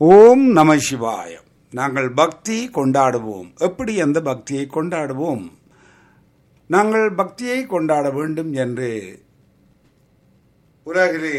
ஓம் நம சிவாய நாங்கள் பக்தி கொண்டாடுவோம் எப்படி அந்த பக்தியை கொண்டாடுவோம் நாங்கள் பக்தியை கொண்டாட வேண்டும் என்று உலகிலே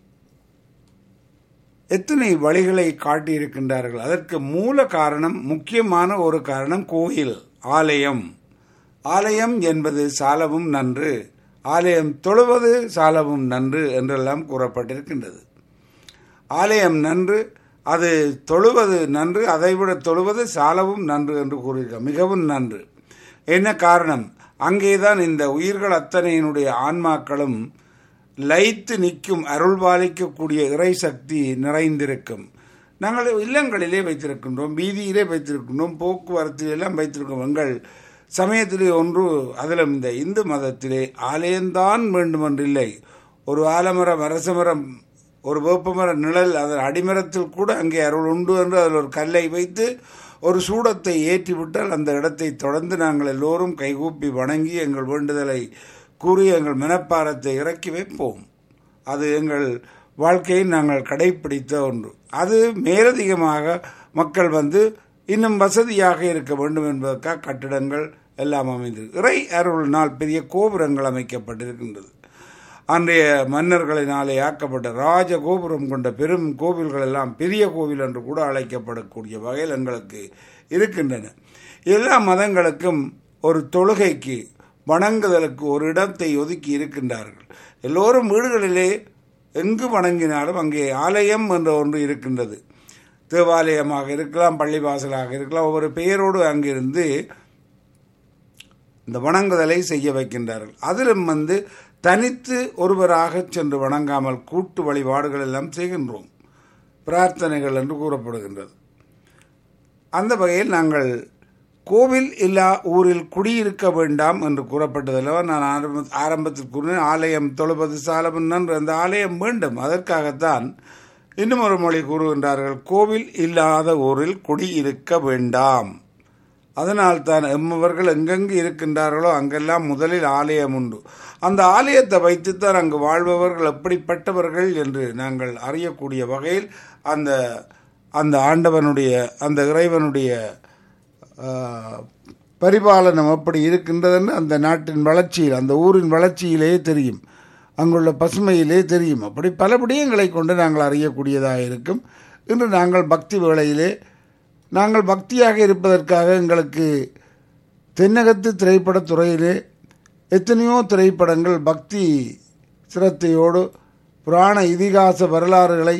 எத்தனை வழிகளை காட்டியிருக்கின்றார்கள் அதற்கு மூல காரணம் முக்கியமான ஒரு காரணம் கோயில் ஆலயம் ஆலயம் என்பது சாலவும் நன்று ஆலயம் தொழுவது சாலவும் நன்று என்றெல்லாம் கூறப்பட்டிருக்கின்றது ஆலயம் நன்று அது தொழுவது நன்று அதைவிட தொழுவது சாலவும் நன்று என்று கூறுகிறார் மிகவும் நன்று என்ன காரணம் அங்கேதான் இந்த உயிர்கள் அத்தனையினுடைய ஆன்மாக்களும் லைத்து நிற்கும் அருள்பாலிக்கக்கூடிய இறை சக்தி நிறைந்திருக்கும் நாங்கள் இல்லங்களிலே வைத்திருக்கின்றோம் வீதியிலே வைத்திருக்கின்றோம் போக்குவரத்து எல்லாம் வைத்திருக்கோம் எங்கள் சமயத்திலே ஒன்று அதிலும் இந்த இந்து மதத்திலே ஆலயம்தான் வேண்டுமென்றில்லை ஒரு ஆலமரம் அரசமரம் ஒரு வேப்பமர நிழல் அதன் அடிமரத்தில் கூட அங்கே அருள் உண்டு என்று அதில் ஒரு கல்லை வைத்து ஒரு சூடத்தை ஏற்றிவிட்டால் அந்த இடத்தை தொடர்ந்து நாங்கள் எல்லோரும் கைகூப்பி வணங்கி எங்கள் வேண்டுதலை கூறி எங்கள் மனப்பாரத்தை இறக்கி வைப்போம் அது எங்கள் வாழ்க்கையை நாங்கள் கடைபிடித்த ஒன்று அது மேலதிகமாக மக்கள் வந்து இன்னும் வசதியாக இருக்க வேண்டும் என்பதற்காக கட்டிடங்கள் எல்லாம் அமைந்தது இறை அருளினால் பெரிய கோபுரங்கள் அமைக்கப்பட்டிருக்கின்றது அன்றைய மன்னர்களினாலே ஆக்கப்பட்ட ராஜ கோபுரம் கொண்ட பெரும் கோவில்கள் எல்லாம் பெரிய கோவில் என்று கூட அழைக்கப்படக்கூடிய வகையில் எங்களுக்கு இருக்கின்றன எல்லா மதங்களுக்கும் ஒரு தொழுகைக்கு வணங்குதலுக்கு ஒரு இடத்தை ஒதுக்கி இருக்கின்றார்கள் எல்லோரும் வீடுகளிலே எங்கு வணங்கினாலும் அங்கே ஆலயம் என்ற ஒன்று இருக்கின்றது தேவாலயமாக இருக்கலாம் பள்ளிவாசலாக இருக்கலாம் ஒவ்வொரு பெயரோடு அங்கிருந்து இந்த வணங்குதலை செய்ய வைக்கின்றார்கள் அதிலும் வந்து தனித்து ஒருவராக சென்று வணங்காமல் கூட்டு வழிபாடுகள் எல்லாம் செய்கின்றோம் பிரார்த்தனைகள் என்று கூறப்படுகின்றது அந்த வகையில் நாங்கள் கோவில் இல்லா ஊரில் குடியிருக்க வேண்டாம் என்று கூறப்பட்டதல்லவா நான் ஆரம்ப ஆரம்பத்தில் கூறினேன் ஆலயம் தொழுவது சாலமன் நன்று அந்த ஆலயம் வேண்டும் அதற்காகத்தான் இன்னும் ஒரு மொழி கூறுகின்றார்கள் கோவில் இல்லாத ஊரில் குடியிருக்க வேண்டாம் அதனால் தான் எம்மவர்கள் எங்கெங்கு இருக்கின்றார்களோ அங்கெல்லாம் முதலில் ஆலயம் உண்டு அந்த ஆலயத்தை வைத்துத்தான் அங்கு வாழ்பவர்கள் எப்படிப்பட்டவர்கள் என்று நாங்கள் அறியக்கூடிய வகையில் அந்த அந்த ஆண்டவனுடைய அந்த இறைவனுடைய பரிபாலனம் எப்படி இருக்கின்றதுன்னு அந்த நாட்டின் வளர்ச்சியில் அந்த ஊரின் வளர்ச்சியிலேயே தெரியும் அங்குள்ள பசுமையிலே தெரியும் அப்படி பல விடயங்களை கொண்டு நாங்கள் அறியக்கூடியதாக இருக்கும் இன்று நாங்கள் பக்தி வேளையிலே நாங்கள் பக்தியாக இருப்பதற்காக எங்களுக்கு தென்னகத்து திரைப்படத் துறையிலே எத்தனையோ திரைப்படங்கள் பக்தி சிரத்தையோடு புராண இதிகாச வரலாறுகளை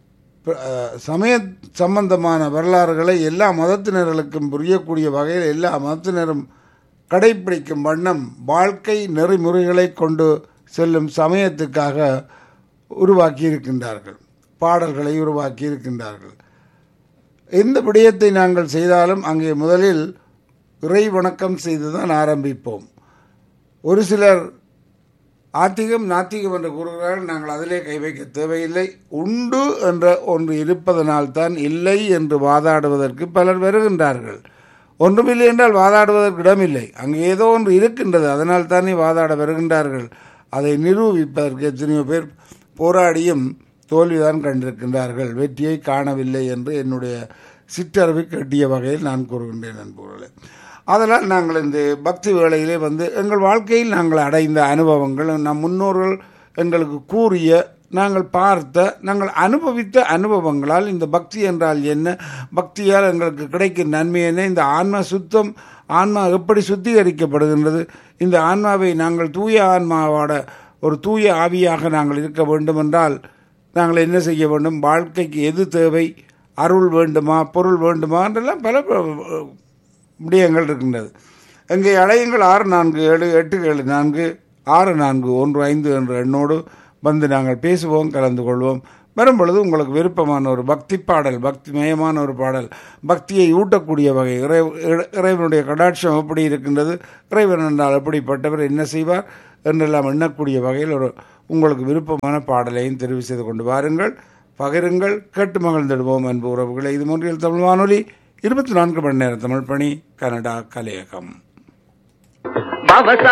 சமய சம்பந்தமான வரலாறுகளை எல்லா மதத்தினர்களுக்கும் புரியக்கூடிய வகையில் எல்லா மதத்தினரும் கடைபிடிக்கும் வண்ணம் வாழ்க்கை நெறிமுறைகளை கொண்டு செல்லும் சமயத்துக்காக உருவாக்கி இருக்கின்றார்கள் பாடல்களை உருவாக்கி இருக்கின்றார்கள் எந்த விடயத்தை நாங்கள் செய்தாலும் அங்கே முதலில் இறை வணக்கம் செய்துதான் ஆரம்பிப்போம் ஒரு சிலர் ஆத்திகம் நாத்திகம் என்று கூறுகிறார்கள் நாங்கள் அதிலே கை வைக்க தேவையில்லை உண்டு என்ற ஒன்று இருப்பதனால்தான் இல்லை என்று வாதாடுவதற்கு பலர் வருகின்றார்கள் ஒன்றுமில்லை என்றால் வாதாடுவதற்கு இடமில்லை அங்கே ஏதோ ஒன்று இருக்கின்றது அதனால் தானே வாதாட வருகின்றார்கள் அதை நிரூபிப்பதற்கு எத்தனையோ பேர் போராடியும் தோல்விதான் கண்டிருக்கின்றார்கள் வெற்றியை காணவில்லை என்று என்னுடைய சிற்றறிவு கட்டிய வகையில் நான் கூறுகின்றேன் நண்பர்களே அதனால் நாங்கள் இந்த பக்தி வேளையிலே வந்து எங்கள் வாழ்க்கையில் நாங்கள் அடைந்த அனுபவங்கள் நம் முன்னோர்கள் எங்களுக்கு கூறிய நாங்கள் பார்த்த நாங்கள் அனுபவித்த அனுபவங்களால் இந்த பக்தி என்றால் என்ன பக்தியால் எங்களுக்கு கிடைக்கும் நன்மை என்ன இந்த ஆன்ம சுத்தம் ஆன்மா எப்படி சுத்திகரிக்கப்படுகின்றது இந்த ஆன்மாவை நாங்கள் தூய ஆன்மாவோட ஒரு தூய ஆவியாக நாங்கள் இருக்க வேண்டும் என்றால் நாங்கள் என்ன செய்ய வேண்டும் வாழ்க்கைக்கு எது தேவை அருள் வேண்டுமா பொருள் வேண்டுமா என்றெல்லாம் பல விடயங்கள் இருக்கின்றது எங்கே அடையுங்கள் ஆறு நான்கு ஏழு எட்டு ஏழு நான்கு ஆறு நான்கு ஒன்று ஐந்து என்ற எண்ணோடு வந்து நாங்கள் பேசுவோம் கலந்து கொள்வோம் வரும்பொழுது உங்களுக்கு விருப்பமான ஒரு பக்தி பாடல் பக்தி மயமான ஒரு பாடல் பக்தியை ஊட்டக்கூடிய வகை இறை இறைவனுடைய கடாட்சம் எப்படி இருக்கின்றது இறைவன் என்றால் எப்படிப்பட்டவர் என்ன செய்வார் என்றெல்லாம் எண்ணக்கூடிய வகையில் ஒரு உங்களுக்கு விருப்பமான பாடலையும் தெரிவு செய்து கொண்டு வாருங்கள் பகிருங்கள் கேட்டு மகிழ்ந்திடுவோம் அன்பு உறவுகளை இது மூன்றில் தமிழ் வானொலி இருபத்தி நான்கு மணி நேரம் தமிழ் பணி கனடா கலையகம்